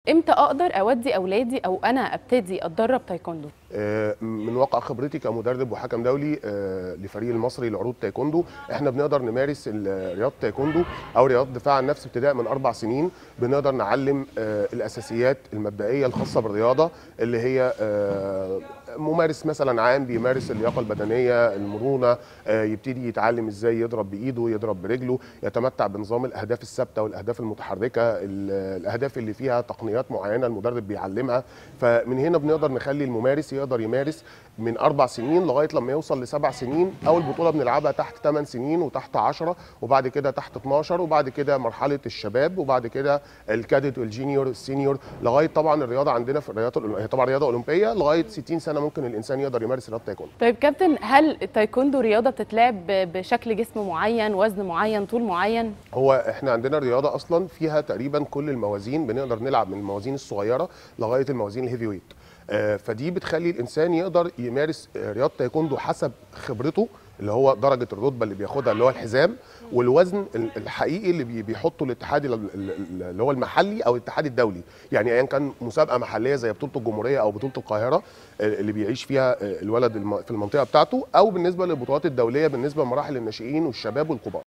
امتى اقدر اودي اولادي او انا ابتدي اتدرب تايكوندو آه، من واقع خبرتي كمدرب وحكم دولي آه، لفريق المصري لعروض تايكوندو احنا بنقدر نمارس ال- رياضه تايكوندو او رياضه دفاع عن النفس ابتداء من اربع سنين بنقدر نعلم آه، الاساسيات المبدئيه الخاصه بالرياضه اللي هي آه، ممارس مثلا عام بيمارس اللياقه البدنيه المرونه آه، يبتدي يتعلم ازاي يضرب بايده يضرب برجله يتمتع بنظام الاهداف الثابته والاهداف المتحركه ال- الاهداف اللي فيها تقنيات معينه المدرب بيعلمها فمن هنا بنقدر نخلي الممارس يقدر يمارس من اربع سنين لغايه لما يوصل لسبع سنين اول بطوله بنلعبها تحت 8 سنين وتحت 10 وبعد كده تحت 12 وبعد كده مرحله الشباب وبعد كده الكادت والجينيور السينيور لغايه طبعا الرياضه عندنا في الرياضه الأولم- هي طبعا رياضه اولمبيه لغايه 60 سنه ممكن الانسان يقدر يمارس رياضه تايكوندو طيب كابتن هل التايكوندو رياضه بتتلعب ب- بشكل جسم معين وزن معين طول معين هو احنا عندنا الرياضه اصلا فيها تقريبا كل الموازين بنقدر نلعب من الموازين الصغيره لغايه الموازين الهيفي ويت آه، فدي بتخلي الانسان يقدر يمارس آه، رياضه تايكوندو حسب خبرته اللي هو درجه الرتبه اللي بياخدها اللي هو الحزام والوزن ال- الحقيقي اللي بي- بيحطه الاتحاد ال- ال- اللي هو المحلي او الاتحاد الدولي يعني ايا كان مسابقه محليه زي بطوله الجمهوريه او بطوله القاهره آه، اللي بيعيش فيها آه، الولد الم- في المنطقه بتاعته او بالنسبه للبطولات الدوليه بالنسبه لمراحل الناشئين والشباب والكبار